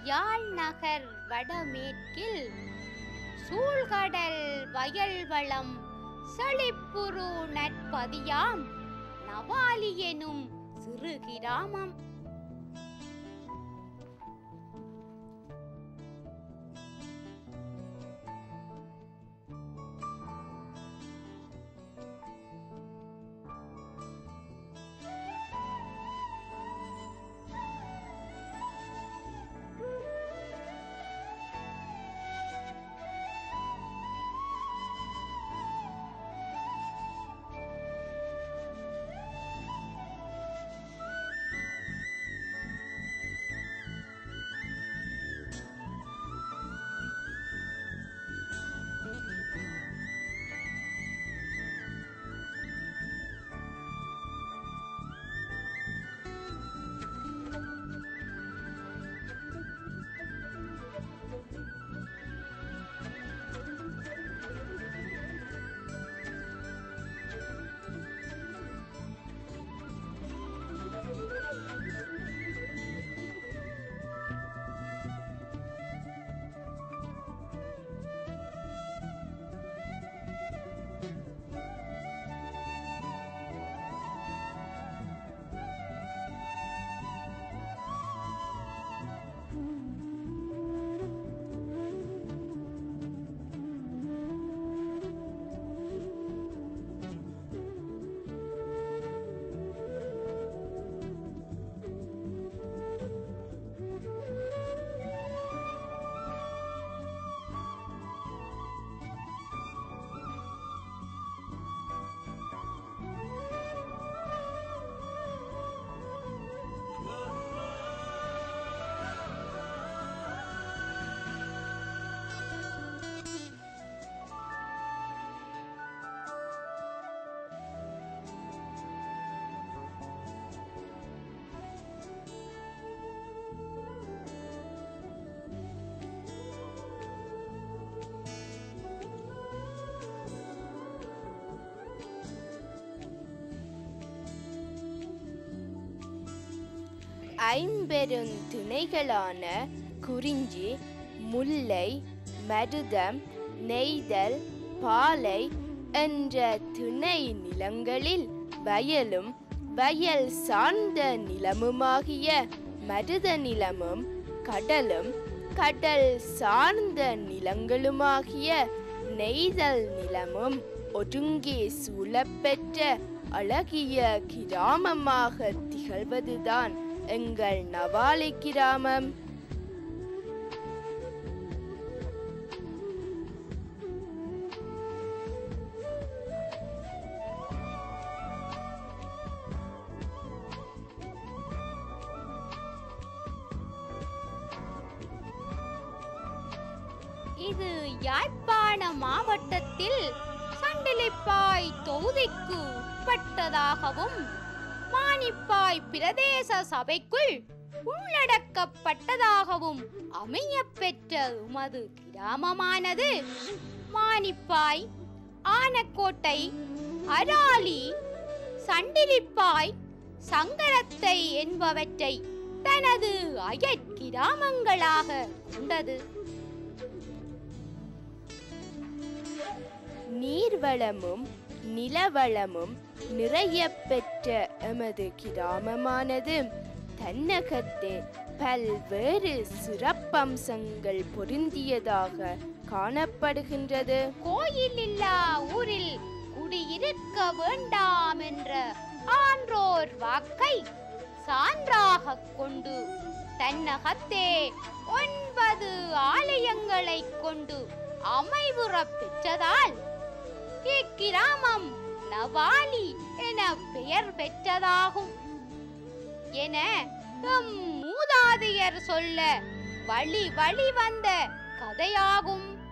யாழ் நகர் வடமேற்கில் சூழ்கடல் வயல் வளம் செழிப்புறு நற்பதியாம் நவாலி எனும் சிறு கிராமம் ஐம்பெருந்திணைகளான குறிஞ்சி முல்லை மருதம் நெய்தல் பாலை என்ற திணை நிலங்களில் வயலும் வயல் சார்ந்த நிலமுமாகிய மருத நிலமும் கடலும் கடல் சார்ந்த நிலங்களுமாகிய நெய்தல் நிலமும் ஒருங்கே சூழப்பெற்ற அழகிய கிராமமாக திகழ்வதுதான் எங்கள் நவாலை கிராமம் இது யாழ்ப்பாண மாவட்டத்தில் சண்டிலிப்பாய் தொகுதிக்கு உட்பட்டதாகவும் மானிப்பாய் பிரதேச சபைக்குள் உள்ளடக்கப்பட்டதாகவும் அமையப்பெற்ற உமது கிராமமானது மானிப்பாய் ஆனக்கோட்டை அராலி சண்டிலிப்பாய் சங்கரத்தை என்பவற்றை தனது அயற்கிராமங்களாக கொண்டது நீர்வளமும் நிலவளமும் நிறைய பெற்ற எமது கிராமமானது தன்னகத்தே பல்வேறு சிறப்பம்சங்கள் பொருந்தியதாக காணப்படுகின்றது கோயில் இல்லா ஊரில் குடியிருக்க வேண்டாம் என்ற ஆன்றோர் வாக்கை சான்றாக கொண்டு தன்னகத்தே ஒன்பது ஆலயங்களை கொண்டு அமைவுறப் பெற்றதால் இக்கிராமம் நவாலி என பெயர் பெற்றதாகும் என எம் மூதாதையர் சொல்ல வழி வழி வந்த கதையாகும்